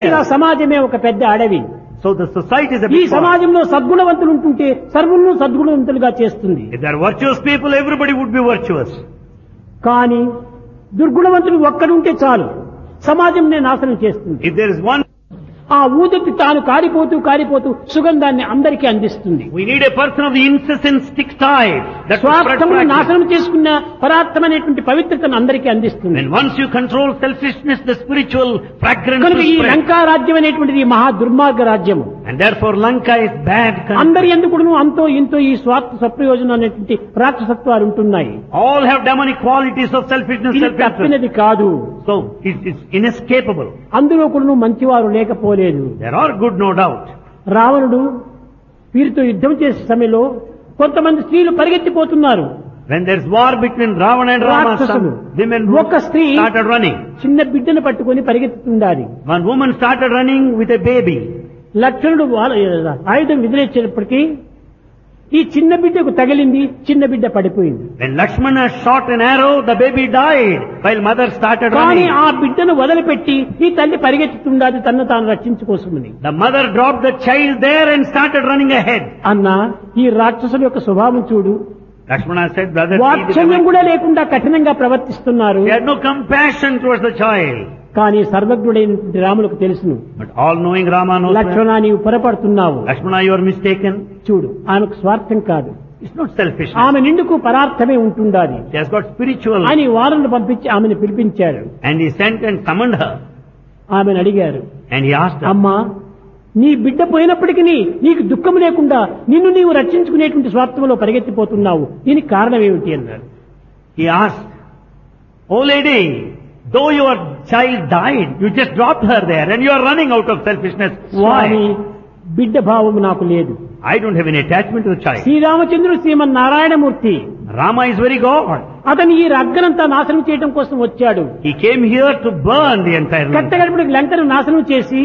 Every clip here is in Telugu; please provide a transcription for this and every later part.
ఇలా సమాజమే ఒక పెద్ద అడవి So the society is a ఈ big forest. సమాజంలో సద్గుణవంతులు ఉంటుంటే సర్వులను సద్గుణవంతులుగా చేస్తుంది If there are virtuous people, everybody would be virtuous. కానీ దుర్గుణవంతుడు ఒక్కడుంటే చాలు సమాజంనే నాశనం చేస్తుంది If there is one, ఆ ఊదతి తాను కారిపోతూ కారిపోతూ సుగంధాన్ని అందరికీ అందిస్తుంది we need a person of the incessant stick type. That will spread స్వార్థమును fragrance. నాశనం చేసుకున్న పరార్థమైనటువంటి పవిత్రతను అందరికీ అందిస్తుంది And once you control selfishness, the spiritual fragrance కనుక will ఈ spread. లంకా రాజ్యం అనేటువంటిది మహా దుర్మార్గ రాజ్యము And therefore Lanka is bad country. అందరి ఎందుకును అంతో ఇంతో ఈ స్వార్థ సప్రయోజనం అనేటువంటి రాక్షసత్వాలు ఉంటున్నాయి All have demonic qualities of selfishness, ఇది self-interest. తప్పినది కాదు So it is inescapable. అందులో కూడా మంచివారు లేకపోలేదు There are good, no doubt. రావణుడు వీరితో యుద్ధం చేసే సమయంలో కొంతమంది స్త్రీలు పరిగెత్తిపోతున్నారు When there is war between Ravana and Rama, రాక్షసులు. some women ఒక స్త్రీ started running. చిన్న బిడ్డను పట్టుకొని పరిగెత్తుతుండాలి One woman started running with a baby. లక్షణుడు వాళ్ళ- ఆయుధం విదిలేసేటప్పటికీ ఈ చిన్న బిడ్డకు తగిలింది చిన్న బిడ్డ పడిపోయింది When Lakshmana shot an arrow, the baby died while mother started కానీ running. ఆ బిడ్డను వదిలిపెట్టి ఈ తల్లి పరిగెత్తుతుండాలి తన్ను తాను రక్షించుకోసమని The mother dropped the child there and started running ahead. అన్న ఈ రాక్షసుల యొక్క స్వభావం చూడు Lakshmana said, brother, see the వాత్సల్యం demonic- కూడా లేకుండా కఠినంగా ప్రవర్తిస్తున్నారు He had no compassion towards the child. కానీ సర్వజ్ఞుడైనటువంటి రాములకు తెలుసును But all-knowing Rama knows that. లక్ష్మణ నీవు పొరపడుతున్నావు Lakshmana, you are mistaken. చూడు ఆమెకు స్వార్థం కాదు It's not selfish. ఆమె నిండుకు పరార్థమే ఉంటుండాలి She has got spiritual. అని వారను పంపించి ఆమెను పిలిపించారు And he sent and summoned her. ఆమెను అడిగారు And he asked her, అమ్మా నీ బిడ్డ పోయినప్పటికీ నీకు దుఃఖం లేకుండా నిన్ను నీవు రక్షించుకునేటువంటి స్వార్థంలో పరిగెత్తిపోతున్నావు దీనికి కారణం ఏమిటి అన్నారు he asked, Oh lady, though your child died, you just dropped her there and you are running out of selfishness. Swamy Why? బిడ్డ భావం నాకు లేదు I don't have any attachment to the child. శ్రీరామచంద్రుడు శ్రీమన్ Narayanamurthy Rama is very God. అతను ఈ రగ్గనంతా నాశనం చేయడం కోసం వచ్చాడు He came here to burn the entire land. కట్టగడపడికి లంకను నాశనం చేసి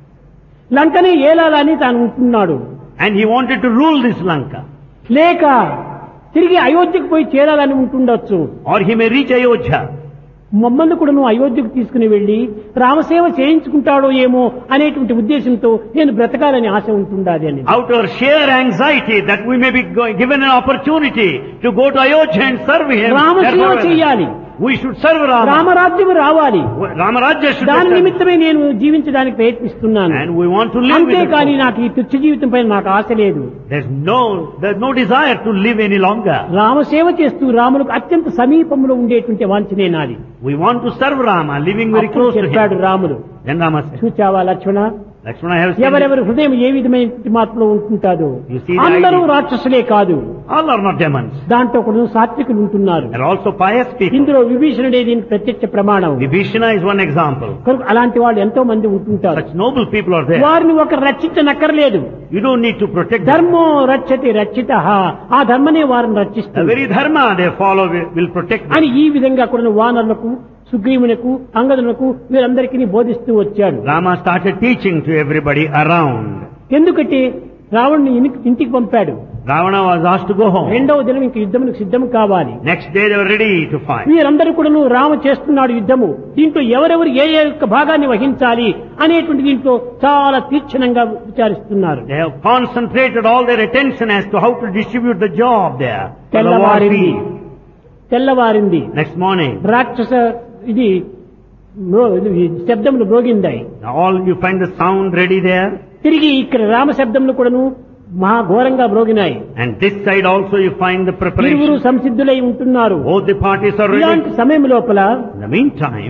లంకని ఏలాలని తాను ఉంటున్నాడు And he wanted to rule this Lanka. లేక తిరిగి అయోధ్యకు పోయి చేరాలని ఉంటుండొచ్చు Or he may reach Ayodhya. మమ్మల్ని కూడా నువ్వు అయోధ్యకు తీసుకుని వెళ్లి రామసేవ చేయించుకుంటాడో ఏమో అనేటువంటి ఉద్దేశంతో నేను బ్రతకాలని ఆశ ఉంటుండాలి అని Out of sheer anxiety that we may be going, given an opportunity to go to Ayodhya and serve him. రామసేవ Therefore, చేయాలి We should serve Rama. రామరాజ్యం రావాలి Ramarajya should దాని be served. నిమిత్తమే నేను జీవించడానికి ప్రయత్నిస్తున్నాను And we want to live with అంతేకాని it. నాకు ఈ తుచ్చ జీవితం పైన నాకు ఆశ లేదు There's no, there's no desire to live any longer. రామసేవ చేస్తూ రాములకు అత్యంత సమీపంలో ఉండేటువంటి వాంఛనే నాది We want to serve Rama, living very అప్పుడు close to చెప్పాడు him. రాముడు Then Rama said, చూచావా Lakshmana Lakshmana, I have seen ఎవరెవరి హృదయం ఏ విధమైన మార్పులో ఉంటుంటాదో You see the అందరూ idea. రాక్షసులే కాదు all are not demons. దాంట్లో కూడా సాత్వికులు ఉంటున్నారు There are also pious people. ఇందులో విభీషణుడే దీనికి ప్రత్యక్ష ప్రమాణం Vibhishana is one example. కనుక అలాంటి వాళ్ళు ఎంతో మంది ఉంటుంటారు Such noble people are there. వారిని ఒక రక్షించనక్కర్లేదు You don't need to protect them. ధర్మో రక్షతి రక్షిత ఆ ధర్మనే వారిని The రక్షిస్తుంది very dharma they follow will will protect them. అని ఈ విధంగా కూడా వానరులకు సుగ్రీవునకు అంగదులకు వీరందరికీ బోధిస్తూ వచ్చాడు Rama started teaching to everybody around. ఎందుకంటే రావణ్ణి ఇని- ఇంటికి పంపాడు Ravana was asked to go home. రెండవ దినం ఇంక యుద్ధమునికి సిద్ధం కావాలి Next day they were ready to fight. వీరందరూ కూడా రామ చేస్తున్నాడు యుద్ధము దీంట్లో ఎవరెవరు ఏ ఏ యొక్క భాగాన్ని వహించాలి అనేటువంటి దీంట్లో చాలా తీక్షణంగా విచారిస్తున్నారు They have concentrated all their attention as to how to distribute the job there. for the war తెల్లవారింది field. తెల్లవారింది Next morning, రాక్షస ఇది మ్రో- ఇది శబ్దములు మ్రోగిందాయి now all you find the sound ready there. తిరిగి ఇక్కడ రామ శబ్దములు కూడాను మహా ఘోరంగా మ్రోగినాయి And this side also you find the ఇరువురు preparation. సంసిద్ధులై ఉంటున్నారు Both the parties are ఇలాంటి ready. సమయం లోపల In the meantime,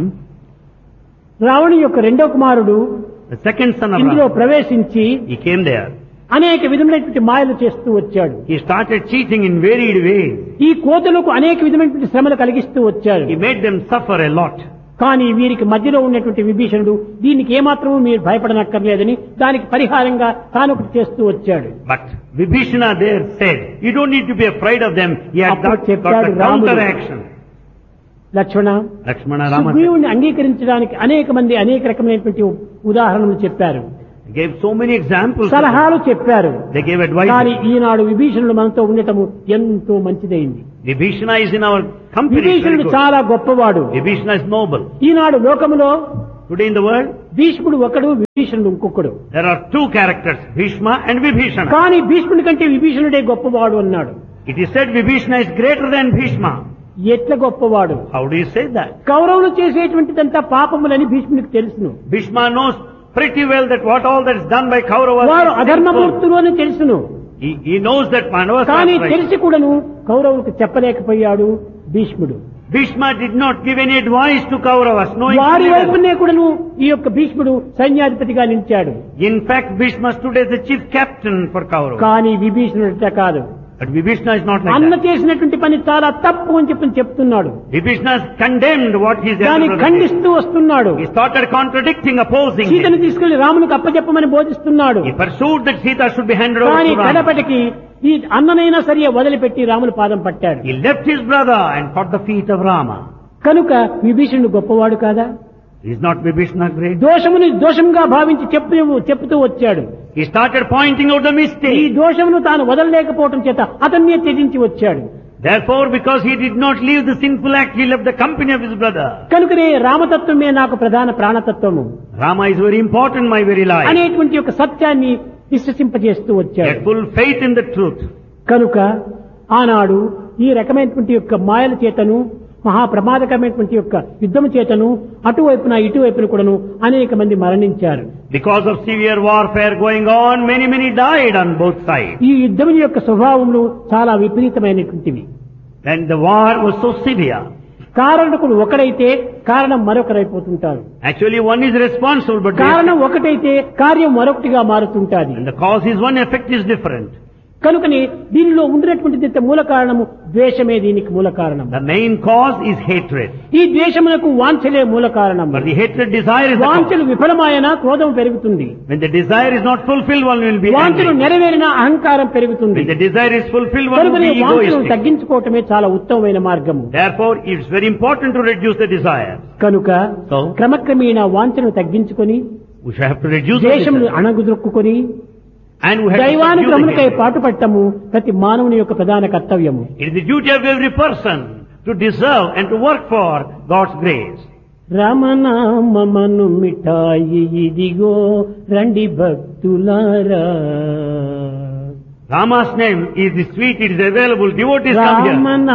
రావణు యొక్క రెండో కుమారుడు the second son of ఇందులో Ram, ప్రవేశించి he came there. అనేక విధములైనటువంటి మాయలు చేస్తూ వచ్చాడు He started cheating in varied ways. ఈ కోతులకు అనేక విధమైనటువంటి శ్రమలు కలిగిస్తూ వచ్చాడు He made them suffer a lot. కానీ వీరికి మధ్యలో ఉన్నటువంటి విభీషణుడు దీనికి ఏమాత్రమూ మీరు భయపడనక్కర్లేదని దానికి పరిహారంగా తాను ఒకటి చేస్తూ వచ్చాడు But Vibhishana there said, you don't need to be afraid of them. He had అప్పుడు got, got చెప్పాడు the రాముడు. counteraction. లక్ష్మణ Lakshmana Rama said, సుగ్రీవుని అంగీకరించడానికి అనేక మంది అనేక రకమైనటువంటి ఉదాహరణలు చెప్పారు gave so many examples. సలహాలు చెప్పారు They gave కానీ advice. ఈనాడు విభీషణుడు మనతో ఉండటము ఎంతో మంచిదైంది Vibhishana is in our company. It's very విభీషణుడు good. చాలా గొప్పవాడు Vibhishana is noble. ఈనాడు లోకములో Today in the world, భీష్ముడు ఒకడు విభీషణుడు ఇంకొకడు There are two characters, Bhishma and Vibhishana. కానీ భీష్ముడి కంటే విభీషణుడే గొప్పవాడు అన్నాడు It is said Vibhishana is greater than Bhishma. ఎట్ల గొప్పవాడు How do you say that? కౌరవులు చేసేటువంటిదంతా పాపములని భీష్ముడికి తెలుసును Bhishma knows pretty well that what all that is done by Kauravas వారు is sinful. అధర్మమూర్తులు అని తెలుసును He, he knows that Pandavas కానీ are right. తెలిసి కూడాను కౌరవులకు చెప్పలేకపోయాడు భీష్ముడు Bhishma did not give any advice to Kauravas, knowing వారి fully well. వైపునే కూడాను ఈ యొక్క భీష్ముడు సైన్యాధిపతిగా నిలిచాడు In fact, Bhishma stood as the chief captain for Kauravas. కానీ విభీషణుడిట కాదు But Vibhishana is not like అన్న that. చేసినటువంటి పని చాలా తప్పు అని చెప్పి చెప్తున్నాడు Vibhishana has condemned what his దాన్ని elder brother did. ఖండిస్తూ వస్తున్నాడు He started contradicting, opposing సీతను him. తీసుకెళ్లి రామునికి అప్పచెప్పమని బోధిస్తున్నాడు He pursued that Sita should be handed over కానీ to Rama. కడపటికి ఈ అన్ననైనా సరే వదిలిపెట్టి రాముని పాదం పట్టాడు He left his brother and caught the feet of Rama. కనుక విభీషణుడు గొప్పవాడు కాదా Is not Vibhishana great? దోషముని దోషంగా భావించి చెప్పు చెప్తూ వచ్చాడు He started pointing out the ఈ mistake. దోషమును తాను వదలలేకపోవటం చేత అతన్నే త్యజించి వచ్చాడు Therefore, because he did not leave the sinful act, he left the company of his brother. కనుకనే రామతత్వమే నాకు ప్రధాన ప్రాణతత్వము Rama is very important, my very life. అనేటువంటి ఒక సత్యాన్ని విశ్వసింపజేస్తూ He వచ్చాడు had full faith in the truth. కనుక ఆనాడు ఈ రకమైనటువంటి యొక్క మాయల చేతను మహా ప్రమాదకరమైనటువంటి యొక్క యుద్ధము చేతను అటువైపున ఇటువైపున కూడాను అనేక మంది మరణించారు Because of severe warfare going on, many, many died on both sides. ఈ యుద్ధం యొక్క స్వభావములు చాలా విపరీతమైనటువంటివి And the war was so severe. కారణకుడు ఒకడైతే కారణం మరొకరైపోతుంటారు Actually, one is responsible, but the, కారణం ఒకటైతే కార్యం మరొకటిగా మారుతుంటాది and the cause is one, effect is different. కనుకని దీనిలో ఉండినటువంటి మూల కారణము ద్వేషమే దీనికి మూల కారణం The main cause is hatred. ఈ ద్వేషమునకు వాంఛలే మూల కారణం But the hatred desire is the cause. వాంఛలు విఫలమాయన క్రోధం పెరుగుతుంది When the desire is not fulfilled, one will be వాంఛలు angry. నెరవేరిన అహంకారం పెరుగుతుంది When the desire is fulfilled, one will కనుకనే be వాంఛలను egoistic. తగ్గించుకోవటమే చాలా ఉత్తమమైన మార్గము Therefore, it's very important to reduce the desire. కనుక So? క్రమక్రమేణా వాంఛను తగ్గించుకొని We should have to reduce the దేశమును desire. అణగుదొక్కుని And we have to subdue the దైవానుక్రమణకై hatred. పాటుపట్టము ప్రతి మానవుని యొక్క ప్రధాన కర్తవ్యము It is the duty of every person to deserve and to work for God's grace. రమణామమను మిఠాయి ఇదిగో రండి భక్తులారా Rama's name is the sweet, it is available. Devotees come here. Ramana